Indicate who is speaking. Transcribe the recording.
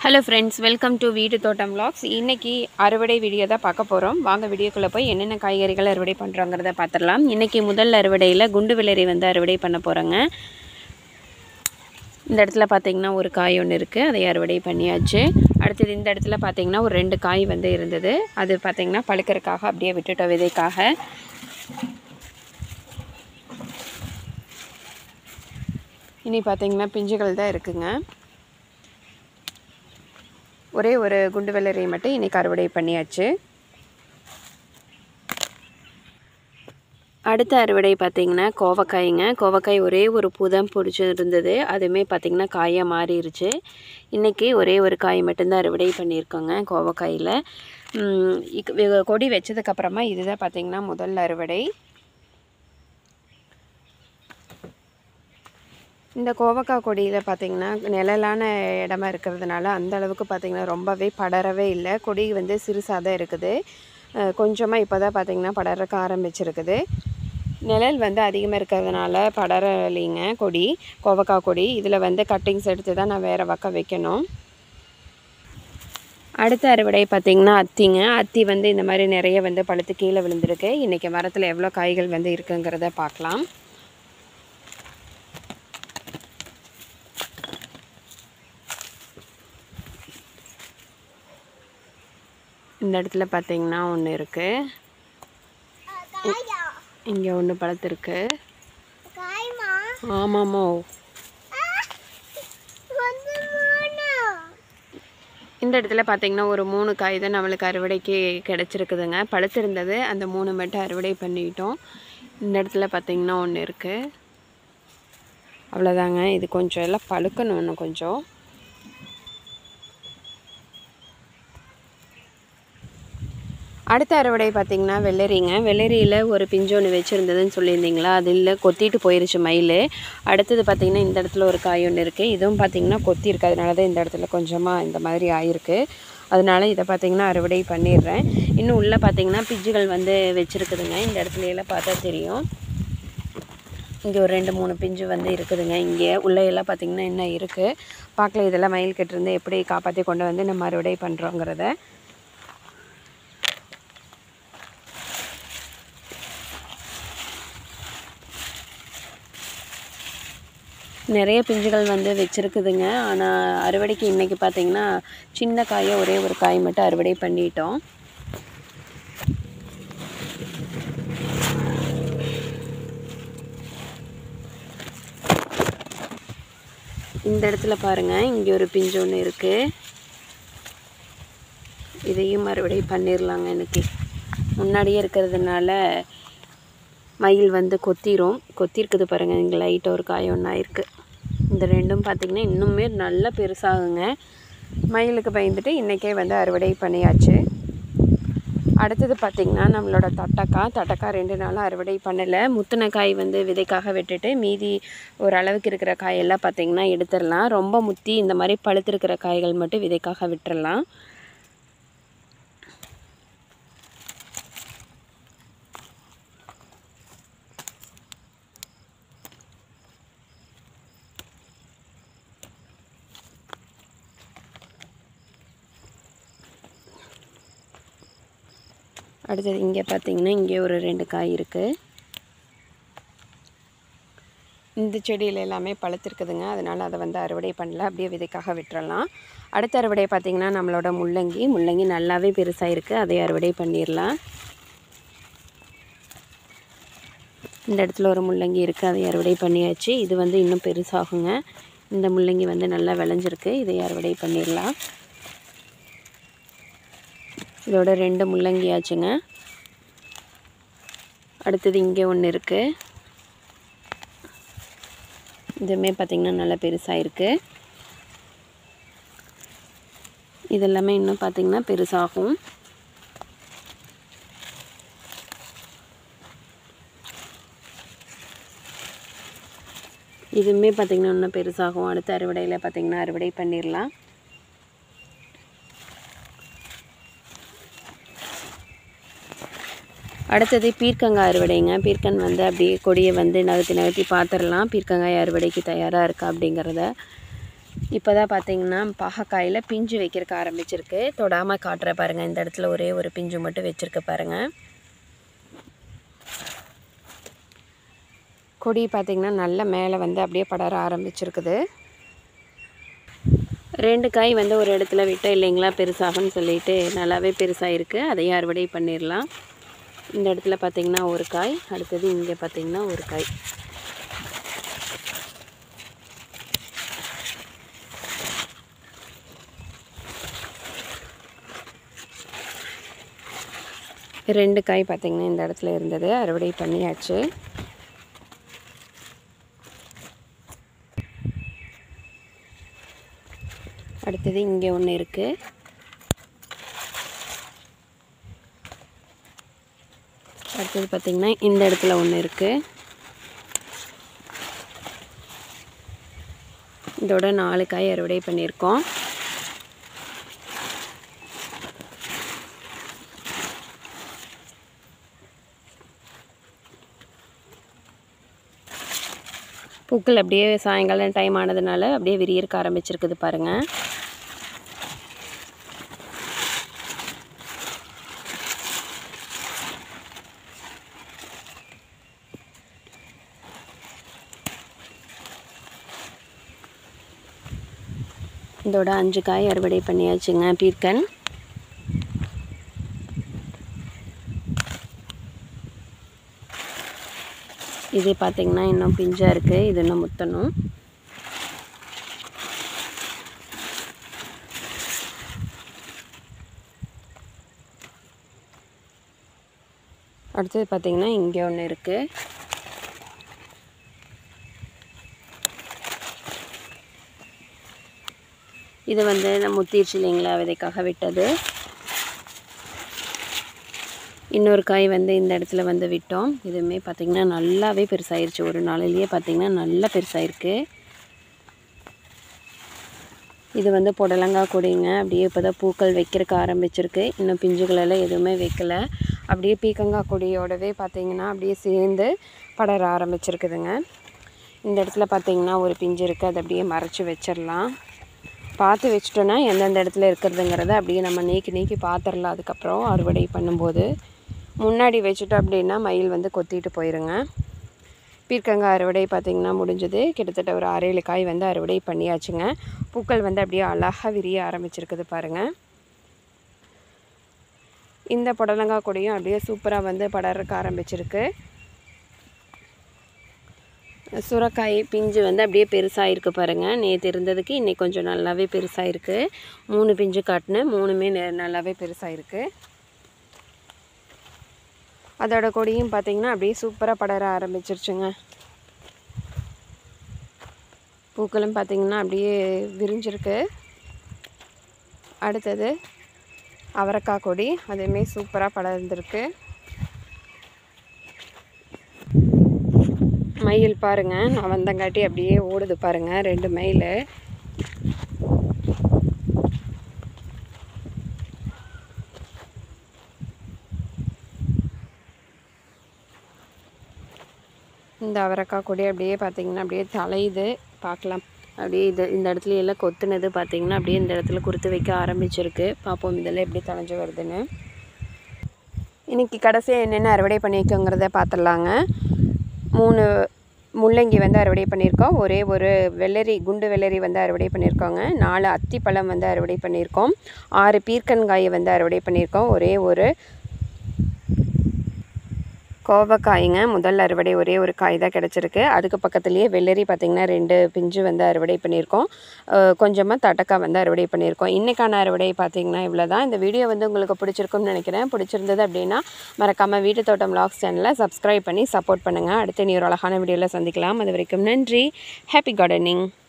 Speaker 1: hello friends welcome to வீடு தோட்டம் vlogs இன்றைக்கி அறுவடை வீடியோ தான் பார்க்க போகிறோம் வாங்க வீடியோக்குள்ளே போய் என்னென்ன காய்கறிகள் அறுவடை பண்ணுறாங்கிறத பார்த்துடலாம் இன்றைக்கி முதல் அறுவடையில் குண்டு வெள்ளரி வந்து அறுவடை பண்ண போகிறோங்க இந்த இடத்துல பார்த்தீங்கன்னா ஒரு காய் ஒன்று இருக்குது அதை அறுவடை பண்ணியாச்சு அடுத்தது இந்த இடத்துல பார்த்தீங்கன்னா ஒரு ரெண்டு காய் வந்து இருந்தது அது பார்த்தீங்கன்னா பழுக்கறதுக்காக அப்படியே விட்டுட்டோம் விதைக்காக இனி பார்த்தீங்கன்னா பிஞ்சுகள் தான் இருக்குங்க ஒரே ஒரு குண்டு வெள்ளரியை மட்டும் இன்றைக்கி அறுவடை பண்ணியாச்சு அடுத்த அறுவடை பார்த்திங்கன்னா கோவக்காய்ங்க கோவக்காய் ஒரே ஒரு புதம் பிடிச்சி இருந்தது அதுவுமே பார்த்திங்கன்னா காயாக மாறிடுச்சு இன்றைக்கி ஒரே ஒரு காய் மட்டும்தான் அறுவடை பண்ணியிருக்கோங்க கோவக்காயில் ம், இக்- வி- கொடி வச்சதுக்கப்புறமா இதுதான் பார்த்திங்கன்னா முதல் அறுவடை இந்த கோவக்காய் கொடியில் பார்த்திங்கன்னா நிழலான இடமா இருக்கிறதுனால அந்த அளவுக்கு பார்த்திங்கன்னா ரொம்பவே படரவே இல்லை கொடி வந்து சிறுசாக தான் இருக்குது கொஞ்சமாக இப்போ தான் பார்த்திங்கன்னா படரக்க ஆரம்பிச்சிருக்குது நிழல் வந்து அதிகமாக இருக்கிறதுனால படரலைங்க கொடி கோவக்காய் கொடி இதில் வந்து கட்டிங்ஸ் எடுத்து தான் நான் வேறு பக்கம் வைக்கணும் அடுத்த அறுவடை பார்த்திங்கன்னா அத்திங்க அத்தி வந்து இந்த மாதிரி நிறைய வந்து பழுத்து கீழே விழுந்திருக்கு இன்றைக்கி மரத்தில் எவ்வளோ காய்கள் வந்து இருக்குங்கிறத பார்க்கலாம் இந்த இடத்துல பார்த்தீங்கன்னா ஒன்று இருக்குது இங்கே ஒன்று பழுத்திருக்கு
Speaker 2: காய்மா
Speaker 1: ஆமாமோ
Speaker 2: வந்து மூணு
Speaker 1: இந்த இடத்துல பார்த்தீங்கன்னா ஒரு மூணு காய் தான் நம்மளுக்கு அறுவடைக்கு கிடச்சிருக்குதுங்க பழுத்திருந்தது அந்த மூணு மட்டும் அறுவடை பண்ணிட்டோம் இந்த இடத்துல பார்த்தீங்கன்னா ஒன்று இருக்குது அவ்வளோதாங்க இது கொஞ்சம் எல்லாம் பழுக்கணும் இன்னும் கொஞ்சம் அடுத்த அறுவடை பார்த்திங்கன்னா வெள்ளரிங்க வெள்ளரியில் ஒரு பிஞ்சு ஒன்று வச்சுருந்ததுன்னு சொல்லியிருந்தீங்களா அது இல்லை கொத்திட்டு போயிருச்சு மயில் அடுத்தது பார்த்திங்கன்னா இந்த இடத்துல ஒரு காய் ஒன்று இருக்குது இதுவும் பார்த்திங்கன்னா கொத்தி இருக்கு அதனால தான் இந்த இடத்துல கொஞ்சமாக இந்த மாதிரி ஆயிருக்கு அதனால இதை பார்த்திங்கன்னா அறுவடை பண்ணிடுறேன் இன்னும் உள்ளே பார்த்திங்கன்னா பிஞ்சுகள் வந்து வச்சுருக்குதுங்க இந்த இடத்துல எல்லாம் பார்த்தா தெரியும் இங்கே ஒரு ரெண்டு மூணு பிஞ்சு வந்து இருக்குதுங்க இங்கே உள்ளே எல்லாம் பார்த்திங்கன்னா என்ன இருக்குது பார்க்கல இதெல்லாம் மயில் கிட்டேருந்து எப்படி காப்பாற்றி கொண்டு வந்து நம்ம அறுவடை பண்ணுறோங்கிறத நிறைய பிஞ்சுகள் வந்து வச்சுருக்குதுங்க ஆனால் அறுவடைக்கு இன்றைக்கி பார்த்தீங்கன்னா சின்ன காயை ஒரே ஒரு காய் மட்டும் அறுவடை பண்ணிட்டோம் இந்த இடத்துல பாருங்கள் இங்கே ஒரு பிஞ்சு ஒன்று இருக்குது இதையும் அறுவடை பண்ணிடலாங்க இன்னைக்கு முன்னாடியே இருக்கிறதுனால மயில் வந்து கொத்திரும் கொத்திருக்குது பாருங்கள் இங்கே லைட்டாக ஒரு காய் ஒன்றா இருக்குது இந்த ரெண்டும் பார்த்திங்கன்னா இன்னுமே நல்லா பெருசாகுங்க மயிலுக்கு பயந்துட்டு இன்றைக்கே வந்து அறுவடை பண்ணியாச்சு அடுத்தது பார்த்திங்கன்னா நம்மளோட தட்டக்காய் தட்டக்காய் ரெண்டு நாளாக அறுவடை பண்ணலை முத்தின காய் வந்து விதைக்காக விட்டுட்டு மீதி ஒரு அளவுக்கு இருக்கிற காயெல்லாம் பார்த்திங்கன்னா எடுத்துடலாம் ரொம்ப முத்தி இந்த மாதிரி பழுத்திருக்கிற காய்கள் மட்டும் விதைக்காக விட்டுறலாம் அடுத்தது இங்கே பார்த்தீங்கன்னா இங்கே ஒரு ரெண்டு காய் இருக்குது இந்த செடியில் எல்லாமே பழுத்திருக்குதுங்க அதனால் அதை வந்து அறுவடை பண்ணல அப்படியே விதைக்காக விட்டுறலாம் அடுத்த அறுவடை பார்த்திங்கன்னா நம்மளோட முள்ளங்கி முள்ளங்கி நல்லாவே பெருசாக இருக்குது அதை அறுவடை பண்ணிடலாம் இந்த இடத்துல ஒரு முள்ளங்கி இருக்குது அதை அறுவடை பண்ணியாச்சு இது வந்து இன்னும் பெருசாகுங்க இந்த முள்ளங்கி வந்து நல்லா விளைஞ்சிருக்கு இதை அறுவடை பண்ணிடலாம் இதோட ரெண்டு முள்ளங்கி ஆச்சுங்க அடுத்தது இங்கே ஒன்று இருக்குது இதுவுமே பார்த்திங்கன்னா நல்லா பெருசாக இருக்குது இதெல்லாமே இன்னும் பார்த்திங்கன்னா பெருசாகும் இதுவுமே பார்த்திங்கன்னா இன்னும் பெருசாகும் அடுத்த அறுவடையில் பார்த்திங்கன்னா அறுவடை பண்ணிடலாம் அடுத்தது பீர்க்கங்காய் அறுவடைங்க பீர்க்கன் வந்து அப்படியே கொடியை வந்து நகர்த்தி நகர்த்தி பார்த்துடலாம் பீர்க்கங்காய் அறுவடைக்கு தயாராக இருக்கா அப்படிங்கிறத இப்போ தான் பார்த்தீங்கன்னா பாகக்காயில் பிஞ்சு வைக்கிறக்க ஆரம்பிச்சிருக்கு தொடாமல் காட்டுற பாருங்கள் இந்த இடத்துல ஒரே ஒரு பிஞ்சு மட்டும் வச்சுருக்க பாருங்கள் கொடி பார்த்திங்கன்னா நல்ல மேலே வந்து அப்படியே படர ஆரம்பிச்சிருக்குது ரெண்டு காய் வந்து ஒரு இடத்துல விட்டோம் இல்லைங்களா பெருசாகும்னு சொல்லிட்டு நல்லாவே பெருசாக இருக்குது அதையும் அறுவடை பண்ணிடலாம் இந்த இடத்துல பார்த்திங்கன்னா ஒரு காய் அடுத்தது இங்கே பார்த்திங்கன்னா ஒரு காய் ரெண்டு காய் பார்த்திங்கன்னா இந்த இடத்துல இருந்தது அறுவடை பண்ணியாச்சு அடுத்தது இங்கே ஒன்று இருக்குது அடுத்தது பார்த்திங்கன்னா இந்த இடத்துல ஒன்று இருக்குது இதோட நாலு காய் அறுவடை பண்ணியிருக்கோம் பூக்கள் அப்படியே சாயங்காலம் டைம் ஆனதுனால அப்படியே விரியர்க்க ஆரம்பிச்சிருக்குது பாருங்கள் இதோட அஞ்சு காய் அறுவடை பண்ணியாச்சுங்க பீர்க்கன் இது பார்த்திங்கன்னா இன்னும் பிஞ்சாக இருக்குது இது இன்னும் முத்தணும் அடுத்தது பார்த்திங்கன்னா இங்கே ஒன்று இருக்குது இது வந்து நம்ம முத்திருச்சு இல்லைங்களா விதைக்காக விட்டது இன்னொரு காய் வந்து இந்த இடத்துல வந்து விட்டோம் இதுவுமே பார்த்திங்கன்னா நல்லாவே பெருசாயிருச்சு ஒரு நாளிலேயே பார்த்திங்கன்னா நல்லா பெருசாயிருக்கு இது வந்து புடலங்காய் கொடிங்க அப்படியே இப்போ தான் பூக்கள் வைக்கிறக்க ஆரம்பிச்சிருக்கு இன்னும் பிஞ்சுகளெல்லாம் எதுவுமே வைக்கல அப்படியே பீக்கங்காய் கொடியோடவே பார்த்திங்கன்னா அப்படியே சேர்ந்து படர ஆரம்பிச்சிருக்குதுங்க இந்த இடத்துல பார்த்திங்கன்னா ஒரு பிஞ்சு இருக்குது அதை அப்படியே மறைச்சி வச்சிடலாம் பார்த்து வச்சிட்டோன்னா எந்தெந்த இடத்துல இருக்கிறதுங்கிறத அப்படியே நம்ம நீக்கி நீக்கி பார்த்துடலாம் அதுக்கப்புறம் அறுவடை பண்ணும்போது முன்னாடி வச்சுட்டோம் அப்படின்னா மயில் வந்து கொத்திட்டு போயிருங்க பீர்க்கங்காய் அறுவடை பார்த்திங்கன்னா முடிஞ்சது கிட்டத்தட்ட ஒரு ஆறு ஏழு காய் வந்து அறுவடை பண்ணியாச்சுங்க பூக்கள் வந்து அப்படியே அழகாக விரிய ஆரம்பிச்சிருக்குது பாருங்கள் இந்த புடலங்காய் கொடியும் அப்படியே சூப்பராக வந்து படர்றக்க ஆரம்பிச்சிருக்கு சுரக்காய் பிஞ்சு வந்து அப்படியே பெருசாகிருக்கு பாருங்கள் நேற்று இருந்ததுக்கு இன்றைக்கி கொஞ்சம் நல்லாவே பெருசாகிருக்கு மூணு பிஞ்சு காட்டினேன் மூணுமே நெ- நல்லாவே பெருசாகிருக்கு அதோட கொடியும் பார்த்திங்கன்னா அப்படியே சூப்பராக படர ஆரம்பிச்சிருச்சுங்க பூக்களும் பார்த்திங்கன்னா அப்படியே விரிஞ்சிருக்கு அடுத்தது அவரைக்காய் கொடி அதுவுமே சூப்பராக படர்ந்துருக்கு மயில் பாருங்க நான் வந்தங்காட்டி அப்படியே ஓடுது பாருங்க ரெண்டு மயில் இந்த அவரைக்காய் கொடி அப்படியே பார்த்தீங்கன்னா அப்படியே தலையுது பார்க்கலாம் அப்படியே இது இந்த இடத்துல எல்லாம் கொத்துனது பார்த்தீங்கன்னா அப்படியே இந்த இடத்துல குறுத்து வைக்க ஆரம்பிச்சிருக்கு பார்ப்போம் இதெல்லாம் எப்படி தலைஞ்சு வருதுன்னு இன்றைக்கி கடைசியாக என்னென்ன அறுவடை பண்ணியிருக்கோங்கிறத பார்த்துடலாங்க மூணு முள்ளங்கி வந்து அறுவடை பண்ணியிருக்கோம் ஒரே ஒரு வெள்ளரி குண்டு வெள்ளரி வந்து அறுவடை பண்ணியிருக்கோங்க நாலு அத்திப்பழம் வந்து அறுவடை பண்ணியிருக்கோம் ஆறு பீர்க்கன்காயை வந்து அறுவடை பண்ணியிருக்கோம் ஒரே ஒரு கோவக்காய்ங்க முதல் அறுவடை ஒரே ஒரு காய் தான் கிடச்சிருக்கு அதுக்கு பக்கத்துலேயே வெள்ளரி பார்த்திங்கன்னா ரெண்டு பிஞ்சு வந்து அறுவடை பண்ணியிருக்கோம் கொஞ்சமாக தட்டக்காய் வந்து அறுவடை பண்ணியிருக்கோம் இன்றைக்கான அறுவடை பார்த்திங்கன்னா இவ்வளோ தான் இந்த வீடியோ வந்து உங்களுக்கு பிடிச்சிருக்கும்னு நினைக்கிறேன் பிடிச்சிருந்தது அப்படின்னா மறக்காமல் வீட்டு தோட்டம் வ்ளாக்ஸ் சேனலை சப்ஸ்கிரைப் பண்ணி சப்போர்ட் பண்ணுங்கள் அடுத்து நீ ஒரு அழகான வீடியோவில் சந்திக்கலாம் அது வரைக்கும் நன்றி ஹாப்பி கார்டனிங்